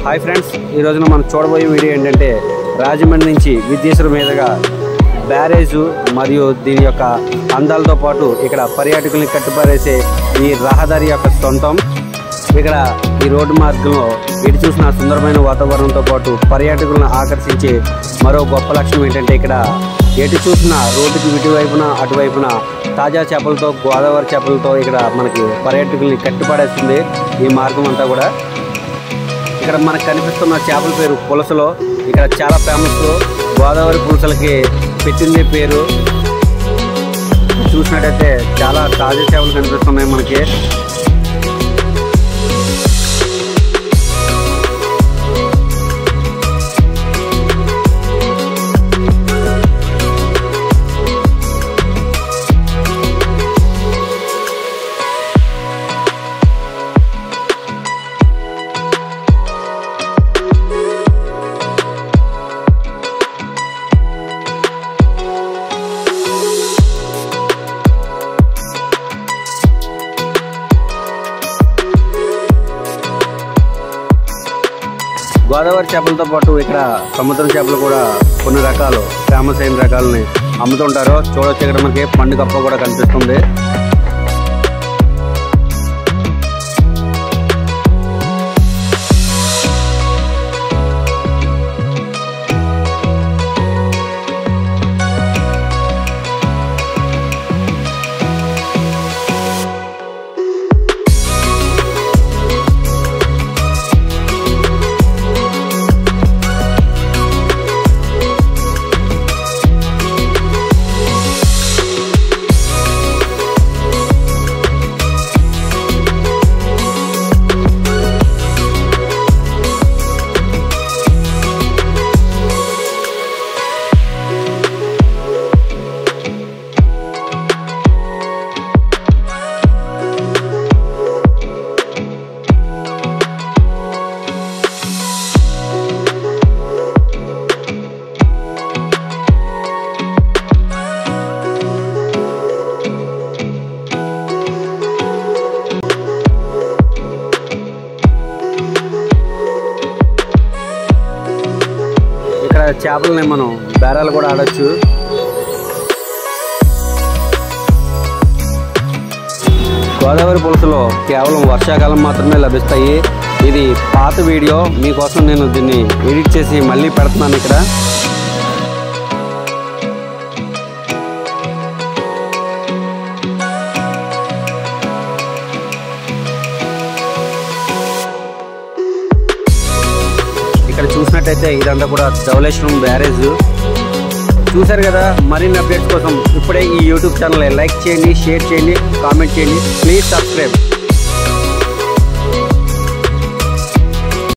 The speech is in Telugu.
హాయ్ ఫ్రెండ్స్ ఈ రోజున మనం చూడబోయే వీడియో ఏంటంటే రాజమండ్రి నుంచి విద్యేశ్వర మీదుగా బ్యారేజు మరియు దీని యొక్క అందాలతో పాటు ఇక్కడ పర్యాటకుల్ని కట్టుపారేసే ఈ రహదారి యొక్క సొంతం ఇక్కడ ఈ రోడ్డు మార్గంలో ఎటు చూసిన సుందరమైన వాతావరణంతో పాటు పర్యాటకులను ఆకర్షించే మరో గొప్ప లక్షణం ఏంటంటే ఇక్కడ ఎటు చూసిన రోడ్డుకి ఇటువైపున అటువైపున తాజా చేపలతో గోదావరి చేపలతో ఇక్కడ మనకి పర్యాటకుల్ని కట్టిపడేస్తుంది ఈ మార్గం అంతా కూడా ఇక్కడ మనకు కనిపిస్తున్న చేపల పేరు పులసలో ఇక్కడ చాలా ఫేమస్ గోదావరి పులసలకి పెట్టింది పేరు చూసినట్టయితే చాలా తాజా చేపలు కనిపిస్తున్నాయి మనకి గోదావరి చేపలతో పాటు ఇక్కడ సముద్రం చేపలు కూడా కొన్ని రకాలు ఫేమస్ అయిన రకాలని అమ్ముతుంటారు చూడొచ్చు ఇక్కడ మనకి పండు కప్ప కూడా కనిపిస్తుంది ఇక్కడ చేపలని మనం బేరాలు కూడా ఆడొచ్చు గోదావరి పులుసులో కేవలం వర్షాకాలం మాత్రమే లభిస్తాయి ఇది పాత వీడియో మీకోసం నేను దీన్ని ఎడిట్ చేసి మళ్ళీ పెడుతున్నాను ఇక్కడ ఇక్కడ చూసినట్టయితే ఇదంతా కూడా ధవళేశ్వరం బ్యారేజ్ చూశారు కదా మరిన్ని అప్డేట్స్ కోసం ఇప్పుడే ఈ యూట్యూబ్ ఛానల్ లైక్ చేయండి షేర్ చేయండి కామెంట్ చేయండి ప్లీజ్ సబ్స్క్రైబ్